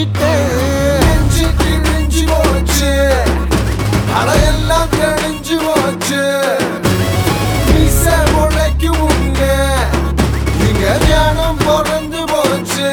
மாட்டிக்கிட்டேன் நெஞ்சு கிழிஞ்சு போச்சு அடையெல்லாம் தெளிஞ்சு போச்சு மீச முளைக்கு முங்க இங்க ஞானம் பிறந்து போச்சு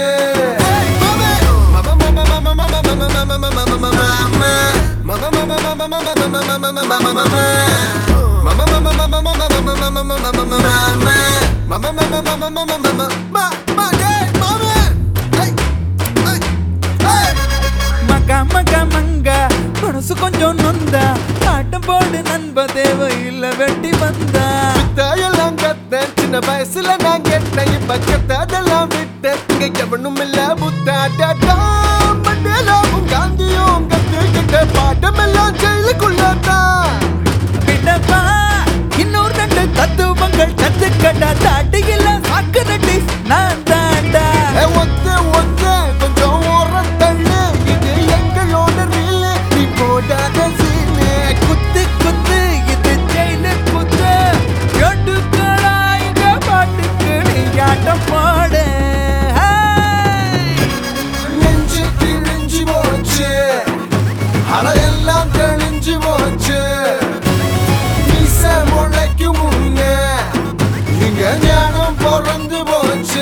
மக மக மங்க மனசு கொஞ்சம் நொந்தா ஆட்டம் போடு நண்ப தேவையில்லை வெட்டி வந்தா எல்லாம் கத்தேன் சின்ன வயசுல நான் கேட்டேன் இப்ப கத்ததெல்லாம் விட்டேன் இங்க எவனும் இல்ல புத்தாட்டம் மண்டேலாவும் காந்தியும் கத்துக்கிட்ட பாட்டமெல்லாம் ஜெயிலுக்குள்ளதான் விடப்பா இன்னொரு ரெண்டு தத்துவங்கள் கத்துக்கடா தாட்டியில சாக்குரட்டி நான் தாண்டா ஏ, ஒத்து ஒத்து கொஞ்சம் ஓரம் தள்ளு இது எங்களோட ரீலு நீ போடாத சீனு குத்து குத்து இது ஜெயிலு குத்து எடுக்கடா இங்க பாட்டுக்கு நீ ஆட்டம் போடு நெஞ்சு கிழிஞ்சு போச்சு அலையெல்லாம் தெளிஞ்சு போச்சு மீச முளைக்கு முன்ன இங்க ஞானம் பிறந்து போச்சு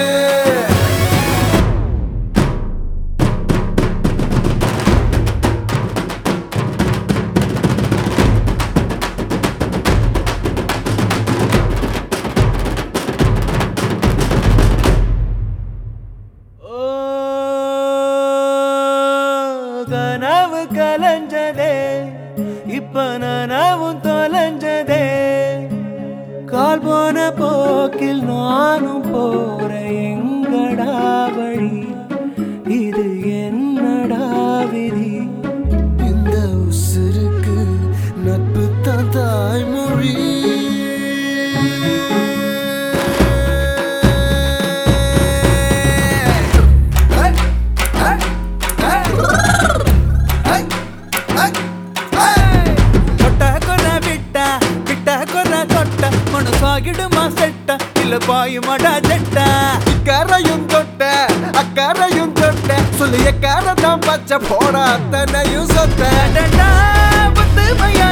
ஓ கனவு கலைஞ்சதே இப்ப நனவும் தொலைஞ்சதே கால் போன போக்கில் நானும் போறேன் எங்கடா வழி இது என்னடா விதி இந்த உசுருக்கு நட்பு தான் தாய்மொழி தொட்ட கொர விட்ட விட்ட கொர தொட்ட மனசாகிடுமா செட்ட இல்ல பாயுமடா ஜெட்ட இக்கரையும் தொட்ட அக்கரையும் தொட்ட சொல்லி எக்கரை தான் பச்சை போட அத்தனையும் சொத்த அடடா, புத்துமையா